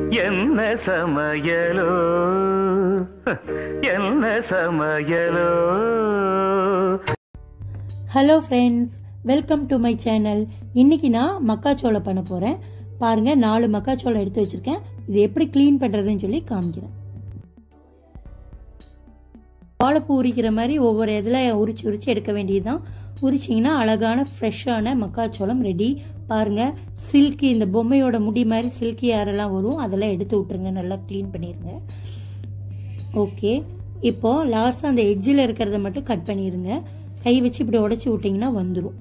என்ன சமையலோ என்ன சமையலோ hello friends welcome to my channel இன்னைக்கு நான் மக்காச்சோளம் பண்ண போகிறேன் பாருங்க நாலு மக்காச்சோளம் எடுத்து வச்சிருக்கேன் இது எப்படி க்ளீன் பண்ணுறதுன்னு சொல்லி காமிக்கிறேன் வாழைப்பூ உரிக்கிற மாதிரி ஒவ்வொரு இதில் உரிச்சு உரிச்சு எடுக்க வேண்டியதுதான் உரிச்சிங்கன்னா அழகான ஃப்ரெஷ்ஷான மக்காச்சோளம் ரெடி பாருங்க சில்கி இந்த பொம்மையோட முடி மாதிரி சில்கி யாரெல்லாம் வரும் அதெல்லாம் எடுத்து விட்டுருங்க நல்லா க்ளீன் பண்ணிடுங்க ஓகே இப்போ லாஸ்ட் அந்த எட்ஜில் இருக்கிறத மட்டும் கட் பண்ணிடுங்க கை வச்சு இப்படி உடச்சி விட்டிங்கன்னா வந்துடும்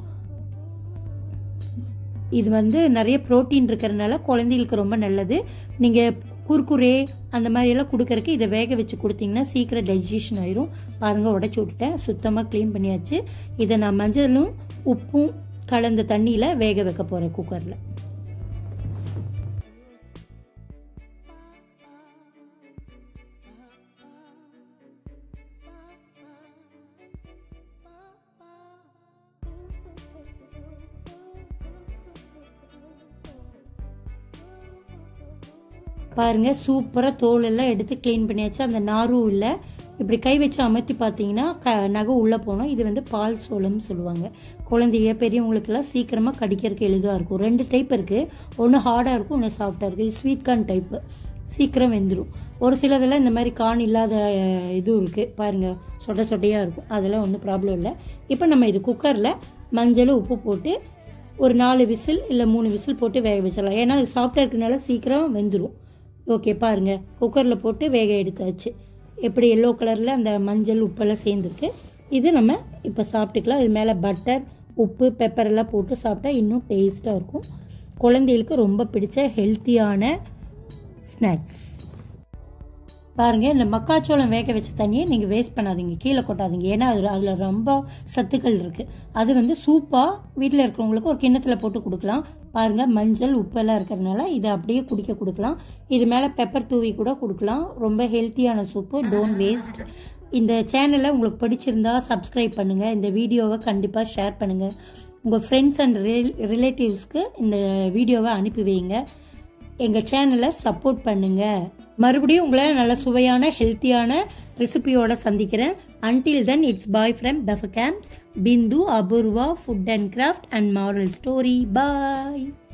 இது வந்து நிறைய ப்ரோட்டீன் இருக்கிறதுனால குழந்தைகளுக்கு ரொம்ப நல்லது நீங்கள் குர்குரே அந்த மாதிரி எல்லாம் கொடுக்கறக்கு இதை வேக வச்சு கொடுத்தீங்கன்னா சீக்கிரம் டைஜஷன் ஆயிரும் பாருங்கள் உடச்சி விட்டுட்டேன் சுத்தமாக க்ளீன் பண்ணியாச்சு இதை நான் மஞ்சளும் உப்பும் கலந்த தண்ணியில் வேக வைக்க போகிறேன் குக்கரில் பாருங்க சூப்பராக தோல் எல்லாம் எடுத்து க்ளீன் பண்ணியாச்சு அந்த நாரும் இல்லை இப்படி கை வச்சு அமர்த்தி பார்த்தீங்கன்னா க நகை உள்ளே போனோம் இது வந்து பால் சோளம்னு சொல்லுவாங்க குழந்தைய பெரியவங்களுக்கெல்லாம் சீக்கிரமாக கடிக்கிறதுக்கு எளிதாக இருக்கும் ரெண்டு டைப் இருக்குது ஒன்று ஹார்டாக இருக்கும் ஒன்று சாஃப்டாக இருக்குது இது ஸ்வீட் கார்ன் டைப்பு சீக்கிரம் வெந்துடும் ஒரு சிலதெல்லாம் இந்த மாதிரி கான் இல்லாத அஹ், இதுவும் இருக்குது பாருங்கள் சொட்ட சொட்டையாக இருக்கும் அதெல்லாம் ஒன்றும் ப்ராப்ளம் இல்லை இப்போ நம்ம இது குக்கரில் மஞ்சள் உப்பு போட்டு ஒரு நாலு விசில் இல்லை மூணு விசில் போட்டு வேக வச்சிடலாம் ஏன்னா அது சாஃப்டாக இருக்கனால சீக்கிரம் வெந்துடும் ஓகே பாருங்க குக்கரில் போட்டு வேக எடுத்தாச்சு எப்படி எல்லோ கலரில் அந்த மஞ்சள் உப்பெல்லாம் சேர்ந்துருக்கு இது நம்ம இப்போ சாப்பிட்டுக்கலாம் இது மேலே பட்டர் உப்பு பெப்பர் எல்லாம் போட்டு சாப்பிட்டா இன்னும் டேஸ்ட்டாக இருக்கும் குழந்தைகளுக்கு ரொம்ப பிடிச்ச ஹெல்த்தியான ஸ்நாக்ஸ் பாருங்க இந்த மக்காச்சோளம் வேக வச்ச தண்ணியை நீங்கள் வேஸ்ட் பண்ணாதீங்க கீழே கொட்டாதீங்க ஏன்னா அது அதில் ரொம்ப சத்துக்கள் இருக்குது அது வந்து சூப்பாக வீட்டில் இருக்கிறவங்களுக்கு ஒரு கிண்ணத்தில் போட்டு கொடுக்கலாம் பாருங்க மஞ்சள் உப்பெல்லாம் இருக்கிறதுனால இதை அப்படியே குடிக்க கொடுக்கலாம் இது மேலே பெப்பர் தூவி கூட கொடுக்கலாம் ரொம்ப ஹெல்த்தியான சூப்பு டோன்ட் வேஸ்ட் இந்த சேனலை உங்களுக்கு பிடிச்சிருந்தா சப்ஸ்கிரைப் பண்ணுங்கள் இந்த வீடியோவை கண்டிப்பாக ஷேர் பண்ணுங்கள் உங்கள் ஃப்ரெண்ட்ஸ் அண்ட் ரிலேட்டிவ்ஸ்க்கு இந்த வீடியோவை அனுப்பி வைங்க எங்கள் சேனலை சப்போர்ட் பண்ணுங்க மறுபடியும் உங்களை நல்ல சுவையான ஹெல்த்தியான ரெசிபியோட சந்திக்கிறேன் until then it's bye from பெஃப கேம்ப்ஸ் Bindu Apoorva food and craft and moral story bye